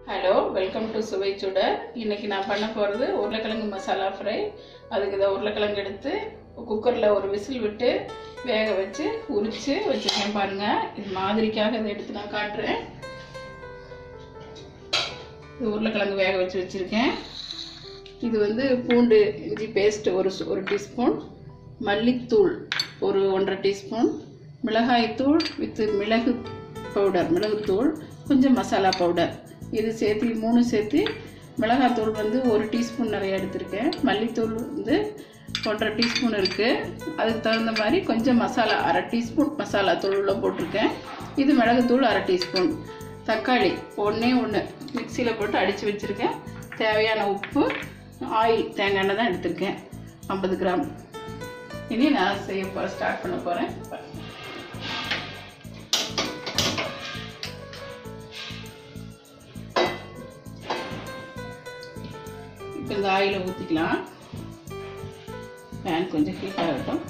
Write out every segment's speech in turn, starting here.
hello welcome to சுவைச்சுட இன்னைக்கு நான் பண்ண போகிறது உருளைக்கிழங்கு மசாலா ஃப்ரை அதுக்கு இதை உருளைக்கிழங்கு எடுத்து குக்கரில் ஒரு விசில் விட்டு வேக வச்சு உரித்து வச்சுருக்கேன் பாருங்கள் இது மாதிரிக்காக இதை எடுத்து நான் காட்டுறேன் இது உருளைக்கிழங்கு வேக வச்சு வச்சுருக்கேன் இது வந்து பூண்டு இஞ்சி பேஸ்ட் ஒரு ஸ்- ஒரு டீஸ்பூன் மல்லித்தூள் ஒரு ஒன்றரை டீஸ்பூன் மிளகாய்த்தூள் வித் மிளகு பவுடர் மிளகுத்தூள் கொஞ்சம் மசாலா பவுடர் இது சேர்த்து மூணு சேர்த்து மிளகாத்தூள் வந்து ஒரு டீஸ்பூன் நிறைய எடுத்திருக்கேன் மல்லித்தூள் வந்து ஒன்றரை டீஸ்பூன் இருக்குது அதுக்கு தகுந்த மாதிரி கொஞ்சம் மசாலா அரை டீஸ்பூன் மசாலா தூள் உள்ள போட்டிருக்கேன் இது மிளகுத்தூள் அரை டீஸ்பூன் தக்காளி ஒன்றே ஒன்று மிக்சியில் போட்டு அடித்து வச்சுருக்கேன் தேவையான உப்பு ஆயில் தேங்காய் எண்ணெய் தான் எடுத்திருக்கேன் ஐம்பது கிராம் இனி நான் செய்ய போ ஸ்டார்ட் பண்ண போகிறேன் இப்போ இந்த ஆயிலை ஊற்றிக்கலாம் பேன் கொஞ்சம் ஹீட் ஆகட்டும்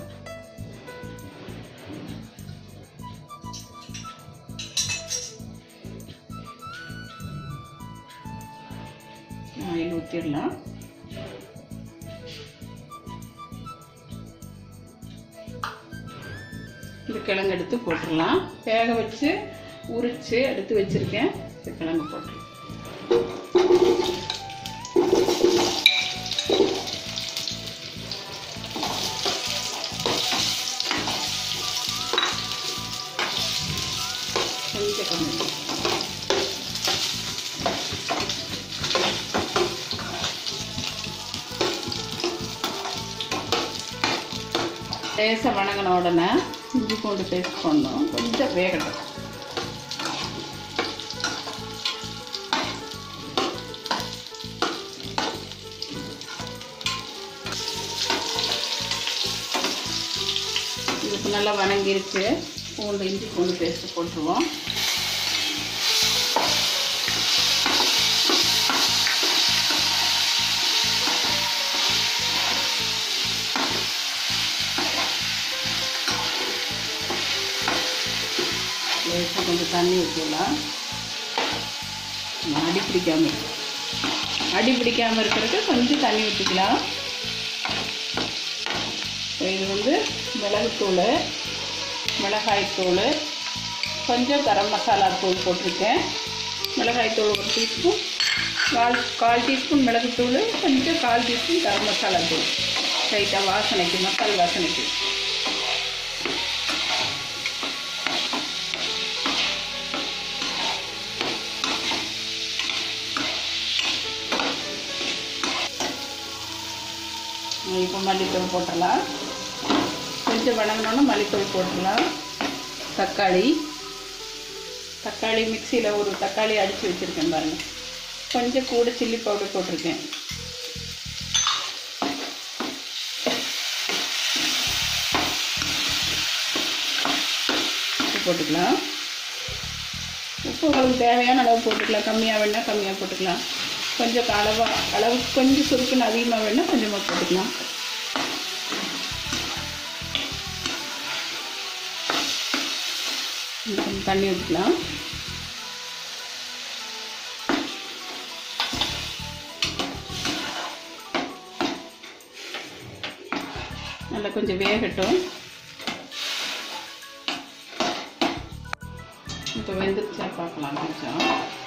ஆயில் ஊற்றிடலாம் இந்த கிழங்கு எடுத்து போட்டுடலாம் வேக வச்சு உரித்து எடுத்து வச்சுருக்கேன் இந்த கிழங்கு போட்டு கொஞ்சம் கம்மி லேசாக வணங்கின உடனே இஞ்சி பூண்டு பேஸ்ட் பண்ணணும் கொஞ்சம் வேகட்டும் இது இப்போ நல்லா வணங்கிருச்சு பூண்டு இஞ்சி பூண்டு பேஸ்ட் போட்டுருவோம் லேசாக கொஞ்சம் தண்ணி ஊற்றிடலாம் அடி பிடிக்காம இருக்கும் அடி பிடிக்காம இருக்கிறதுக்கு கொஞ்சம் தண்ணி ஊற்றிக்கலாம் இப்போ இது வந்து மிளகுத்தூள் மிளகாய்த்தூள் கொஞ்சம் கரம் மசாலா தூள் போட்டிருக்கேன் மிளகாய்த்தூள் ஒரு டீஸ்பூன் கால் கால் டீஸ்பூன் மிளகுத்தூள் கொஞ்சம் கால் டீஸ்பூன் கரம் மசாலா தூள் லைட்டாக வாசனைக்கு மசால் வாசனைக்கு இப்போ மல்லித்தூள் போட்டுடலாம் கொஞ்சம் வணங்கினோன்னா மல்லித்தூள் போட்டுடலாம் தக்காளி தக்காளி மிக்சியில் ஒரு தக்காளி அடித்து வச்சுருக்கேன் பாருங்கள் கொஞ்சம் கூட சில்லி பவுடர் போட்டிருக்கேன் உப்பு போட்டுக்கலாம் உப்பு உங்களுக்கு தேவையான அளவு போட்டுக்கலாம் கம்மியாக வேணால் கம்மியாக போட்டுக்கலாம் கொஞ்சம் அளவாக அளவு கொஞ்சம் சுருக்குன்னு அதிகமாக வேணால் கொஞ்சமாக போட்டுக்கலாம் கொஞ்சம் தண்ணி ஊற்றிக்கலாம் நல்லா கொஞ்சம் வேகட்டும் இப்போ வெந்துருச்சா பார்க்கலாம் கொஞ்சம்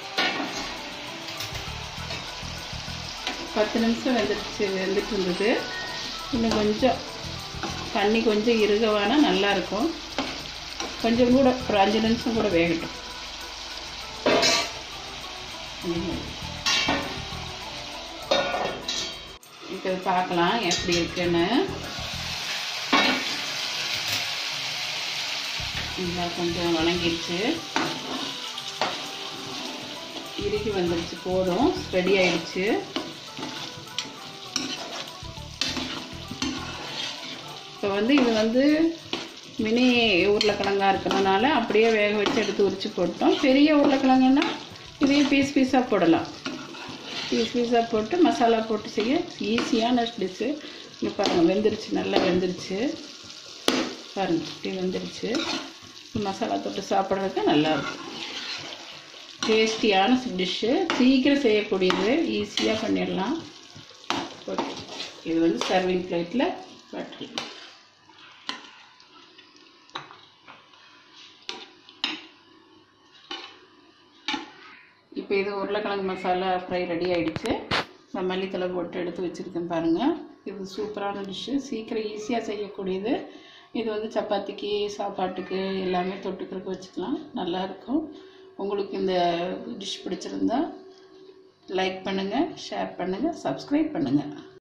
பத்து நிமிஷம் வெந்துருச்சு வெந்துட்டு இருந்தது இன்னும் கொஞ்சம் தண்ணி கொஞ்சம் இருகவானா நல்லா இருக்கும் கொஞ்சம் கூட ஒரு அஞ்சு நிமிஷம் கூட வேகட்டும் இப்போ இது பார்க்கலாம் எப்படி இருக்குன்னு நல்லா கொஞ்சம் வணங்கிடுச்சு இறுகி வந்துடுச்சு போதும் ரெடி ஆயிடுச்சு இப்போ வந்து இது வந்து மினி உருளைக்கிழங்கா இருக்கிறதுனால அப்படியே வேக வச்சு எடுத்து உரிச்சு போட்டோம் பெரிய உருளைக்கிழங்குன்னா இதையும் பீஸ் பீஸாக போடலாம் பீஸ் பீஸாக போட்டு மசாலா போட்டு செய்ய ஈஸியான டிஷ்ஷு இங்கே பாருங்கள் வெந்துருச்சு நல்லா வெந்துருச்சு பாருங்கள் இப்படி வெந்துருச்சு மசாலா தொட்டு சாப்பிட்றதுக்கு நல்லாயிருக்கும் டேஸ்டியான டிஷ்ஷு சீக்கிரம் செய்யக்கூடியது ஈஸியாக பண்ணிடலாம் ஓகே இது வந்து சர்விங் பிளேட்டில் வட்டில் இப்போ இது உருளைக்கிழங்கு மசாலா ஃப்ரை ரெடி ஆயிடுச்சு நான் மல்லித்தலை போட்டு எடுத்து வச்சுருக்கேன் பாருங்கள் இது சூப்பரான டிஷ்ஷு சீக்கிரம் ஈஸியாக செய்யக்கூடியது இது வந்து சப்பாத்திக்கு சாப்பாட்டுக்கு எல்லாமே தொட்டுக்கிறதுக்கு வச்சுக்கலாம் நல்லாயிருக்கும் உங்களுக்கு இந்த டிஷ் பிடிச்சிருந்தா லைக் பண்ணுங்கள் ஷேர் பண்ணுங்கள் சப்ஸ்கிரைப் பண்ணுங்கள்